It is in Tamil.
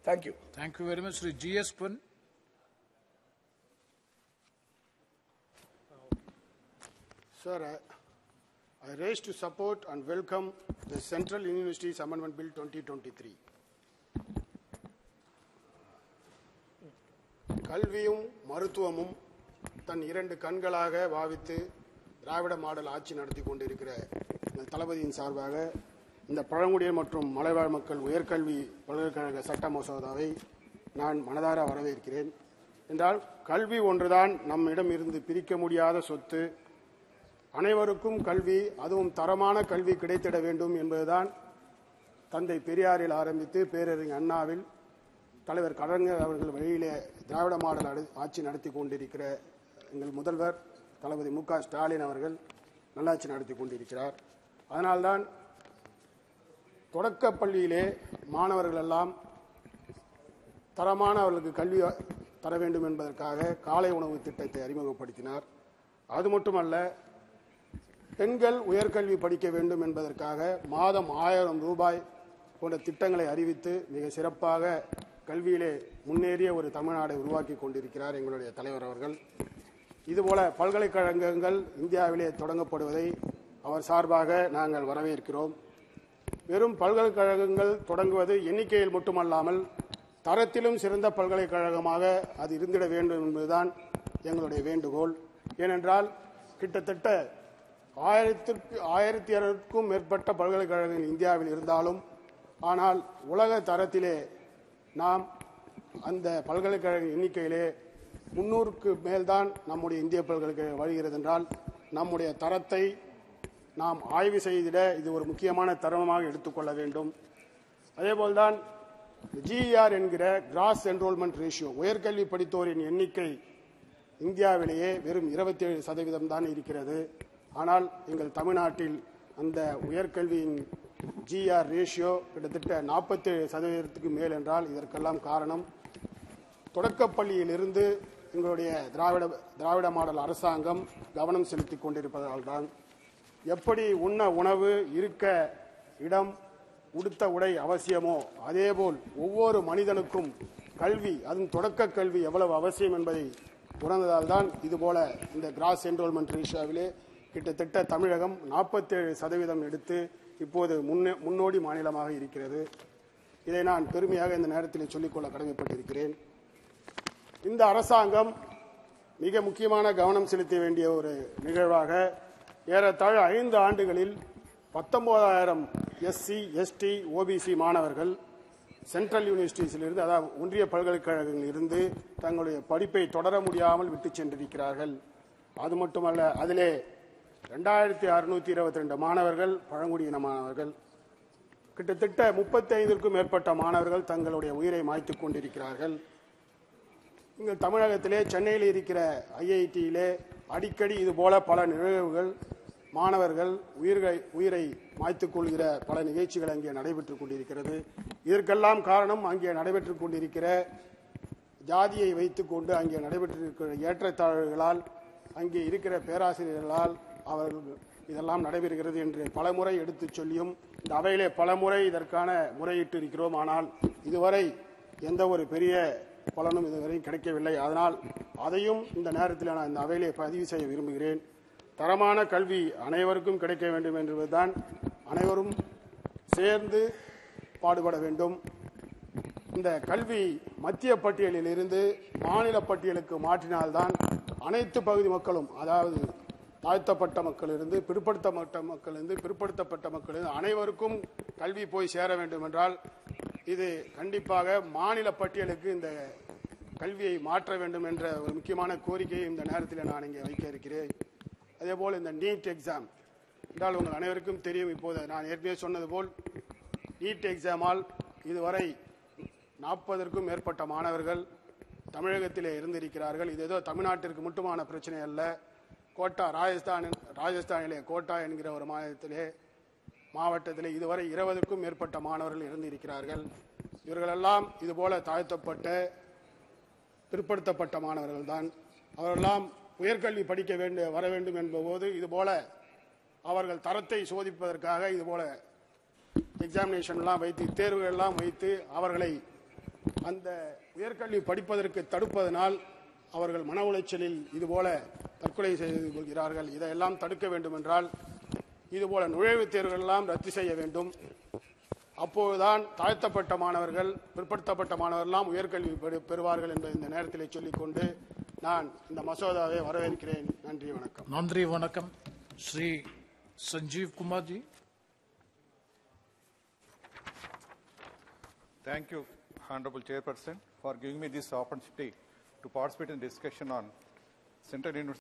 Thank you Thank you very much. Sri G.S. Pun. Sir, I, I raise to support and welcome the Central Universities Amendment Bill 2023. கல்வியும் மருத்துவமும் தன் இரண்டு கண்களாக பாவித்து திராவிட மாடல் ஆட்சி நடத்தி கொண்டிருக்கிற இந்த தளபதியின் சார்பாக இந்த பழங்குடியினர் மற்றும் மலைவாழ் மக்கள் உயர்கல்வி பல்கலைக்கழக சட்ட மசோதாவை நான் மனதார வரவேற்கிறேன் என்றால் கல்வி ஒன்றுதான் நம்மிடம் இருந்து பிரிக்க முடியாத சொத்து அனைவருக்கும் கல்வி அதுவும் தரமான கல்வி கிடைத்திட வேண்டும் என்பதுதான் தந்தை பெரியாரில் ஆரம்பித்து பேரறிஞர் அண்ணாவில் தலைவர் கலைஞர் அவர்கள் வழியிலே திராவிட மாடல் அடு- ஆட்சி நடத்தி கொண்டிருக்கிற எங்கள் முதல்வர் தளபதி மு க ஸ்டாலின் அவர்கள் நல்லாட்சி நடத்தி கொண்டிருக்கிறார் அதனால்தான் தொடக்கப் பள்ளியிலே மாணவர்கள் எல்லாம் தரமான அவர்களுக்கு கல்வி தர வேண்டும் என்பதற்காக காலை உணவு திட்டத்தை அறிமுகப்படுத்தினார் அது மட்டுமல்ல பெண்கள் உயர்கல்வி படிக்க வேண்டும் என்பதற்காக மாதம் ஆயிரம் ரூபாய் போன்ற திட்டங்களை அறிவித்து மிக சிறப்பாக கல்வியிலே முன்னேறிய ஒரு தமிழ்நாடை உருவாக்கி கொண்டிருக்கிறார் எங்களுடைய தலைவர் அவர்கள் இதுபோல பல்கலைக்கழகங்கள் இந்தியாவிலே தொடங்கப்படுவதை அவர் சார்பாக நாங்கள் வரவேற்கிறோம் வெறும் பல்கலைக்கழகங்கள் தொடங்குவது எண்ணிக்கையில் மட்டுமல்லாமல் தரத்திலும் சிறந்த பல்கலைக்கழகமாக அது இருந்திட வேண்டும் என்பதுதான் எங்களுடைய வேண்டுகோள் ஏனென்றால் கிட்டத்தட்ட ஆயிரத்திற்கு ஆயிரத்தி இருநூறுக்கும் மேற்பட்ட பல்கலைக்கழகங்கள் இந்தியாவில் இருந்தாலும் ஆனால் உலக தரத்திலே நாம் அந்த பல்கலைக்கழக எண்ணிக்கையிலே முன்னூறுக்கு மேல்தான் நம்முடைய இந்திய பல்கலைக்கழகம் வருகிறது என்றால் நம்முடைய தரத்தை நாம் ஆய்வு செய்திட இது ஒரு முக்கியமான தருணமாக எடுத்துக்கொள்ள வேண்டும் அதேபோல்தான் ஜிஆர் என்கிற கிராஸ் என்ரோல்மெண்ட் ரேஷியோ உயர்கல்வி படித்தோரின் எண்ணிக்கை இந்தியாவிலேயே வெறும் 27% சதவீதம் தான் இருக்கிறது ஆனால் எங்கள் தமிழ்நாட்டில் அந்த உயர்கல்வியின் ஜிஆர் ரேஷியோ கிட்டத்தட்ட 47% சதவீதத்துக்கு மேல் என்றால் இதற்கெல்லாம் காரணம் தொடக்கப்பள்ளியிலிருந்து எங்களுடைய திராவிட திராவிட மாடல் அரசாங்கம் கவனம் செலுத்திக் கொண்டிருப்பதால் தான் எப்படி உண்ண உணவு இருக்க இடம் உடுத்த உடை அவசியமோ அதேபோல் ஒவ்வொரு மனிதனுக்கும் கல்வி அதுவும் தொடக்க கல்வி எவ்வளவு அவசியம் என்பதை உணர்ந்ததால் தான் இதுபோல இந்த கிராஸ் என்ரோல்மெண்ட் ரேஷியோவிலே கிட்டத்தட்ட தமிழகம் 47% சதவீதம் எடுத்து இப்போது முன்னே முன்னோடி மாநிலமாக இருக்கிறது இதை நான் பெருமையாக இந்த நேரத்தில் சொல்லிக்கொள்ள கடமைப்பட்டிருக்கிறேன் இந்த அரசாங்கம் மிக முக்கியமான கவனம் செலுத்த வேண்டிய ஒரு நிகழ்வாக ஏறத்தாழ ஐந்து ஆண்டுகளில் பத்தொன்பதாயிரம் எஸ்சி எஸ்டி ஓபிசி மாணவர்கள் சென்ட்ரல் யூனிவர்சிட்டிஸிலிருந்து அதாவது ஒன்றிய பல்கலைக்கழகங்களில் இருந்து தங்களுடைய படிப்பை தொடர முடியாமல் விட்டு சென்றிருக்கிறார்கள் அது மட்டுமல்ல அதிலே ரெண்டாயிரத்தி அறுநூத்தி இருபத்தி ரெண்டு மாணவர்கள் பழங்குடியின மாணவர்கள் கிட்டத்தட்ட முப்பத்தி ஐந்திற்கும் மேற்பட்ட மாணவர்கள் தங்களுடைய உயிரை மாய்த்துக் கொண்டிருக்கிறார்கள் இங்கு தமிழகத்திலே சென்னையில் இருக்கிற ஐஐடியிலே அடிக்கடி இது போல பல நிகழ்வுகள் மாணவர்கள் உயிர்களை உயிரை மாய்த்துக் கொள்கிற பல நிகழ்ச்சிகள் அங்கே நடைபெற்றுக் கொண்டிருக்கிறது இதற்கெல்லாம் காரணம் அங்கே நடைபெற்றுக் கொண்டிருக்கிற ஜாதியை வைத்துக்கொண்டு அங்கே நடைபெற்றிருக்கிற ஏற்றத்தாழ்வுகளால் அங்கே இருக்கிற பேராசிரியர்களால் அவர்கள் இதெல்லாம் நடைபெறுகிறது என்று பலமுறை எடுத்துச் சொல்லியும் இந்த அவையிலே பலமுறை இதற்கான முறையிட்டு இருக்கிறோம் ஆனால் இதுவரை எந்த ஒரு பெரிய பலனும் இதுவரை கிடைக்கவில்லை அதனால் அதையும் இந்த நேரத்தில் நான் இந்த அவையிலே பதிவு செய்ய விரும்புகிறேன் தரமான கல்வி அனைவருக்கும் கிடைக்க வேண்டும் என்பதுதான் அனைவரும் சேர்ந்து பாடுபட வேண்டும் இந்த கல்வி மத்திய பட்டியலில் இருந்து மாநில பட்டியலுக்கு மாற்றினால்தான் அனைத்து பகுதி மக்களும் அதாவது தாழ்த்தப்பட்ட மக்களிலிருந்து பிற்படுத்தப்பட்ட மக்களிலிருந்து பிற்படுத்தப்பட்ட மக்களிலிருந்து அனைவருக்கும் கல்வி போய் சேர வேண்டும் என்றால் இது கண்டிப்பாக மாநில பட்டியலுக்கு இந்த கல்வியை மாற்ற வேண்டும் என்ற ஒரு முக்கியமான கோரிக்கையை இந்த நேரத்தில் நான் இங்கே வைக்க இருக்கிறேன் அதேபோல் இந்த நீட் எக்ஸாம் என்றால் உங்கள் அனைவருக்கும் தெரியும் இப்போது நான் ஏற்கனவே சொன்னது போல் நீட் எக்ஸாமால் இதுவரை நாற்பதற்கும் மேற்பட்ட மாணவர்கள் தமிழகத்திலே இருந்திருக்கிறார்கள் இது ஏதோ தமிழ்நாட்டிற்கு மட்டுமான பிரச்சனை அல்ல கோட்டா ராஜஸ்தான் ராஜஸ்தானிலே கோட்டா என்கிற ஒரு மாநிலத்திலே மாவட்டத்திலே இதுவரை இருபதுக்கும் மேற்பட்ட மாணவர்கள் இருந்திருக்கிறார்கள் இவர்களெல்லாம் இதுபோல தாழ்த்தப்பட்ட பிற்படுத்தப்பட்ட மாணவர்கள் தான் அவரெல்லாம் உயர்கல்வி படிக்க வேண்டிய வர வேண்டும் என்பபோது இதுபோல அவர்கள் தரத்தை சோதிப்பதற்காக இதுபோல எக்ஸாமினேஷன்லாம் வைத்து தேர்வுகள்லாம் வைத்து அவர்களை அந்த உயர்கல்வி படிப்பதற்கு தடுப்பதனால் அவர்கள் மன உளைச்சலில் இதுபோல தற்கொலை செய்து கொள்கிறார்கள் இதையெல்லாம் தடுக்க வேண்டும் என்றால் இதுபோல நுழைவுத் தேர்வுகள் எல்லாம் ரத்து செய்ய வேண்டும் அப்போதுதான் தாழ்த்தப்பட்ட மாணவர்கள் பிற்படுத்தப்பட்ட மாணவர்கள்லாம் உயர்கல்வி பெறு- பெறுவார்கள் என்பதை இந்த நேரத்திலே சொல்லிக்கொண்டு நான் இந்த மசோதாவை வரவேற்கிறேன் நன்றி வணக்கம் நன்றி வணக்கம் Shri Sanjeev Kumar ji Thank you, Honorable Chairperson, for giving me this opportunity to participate in discussion on Central University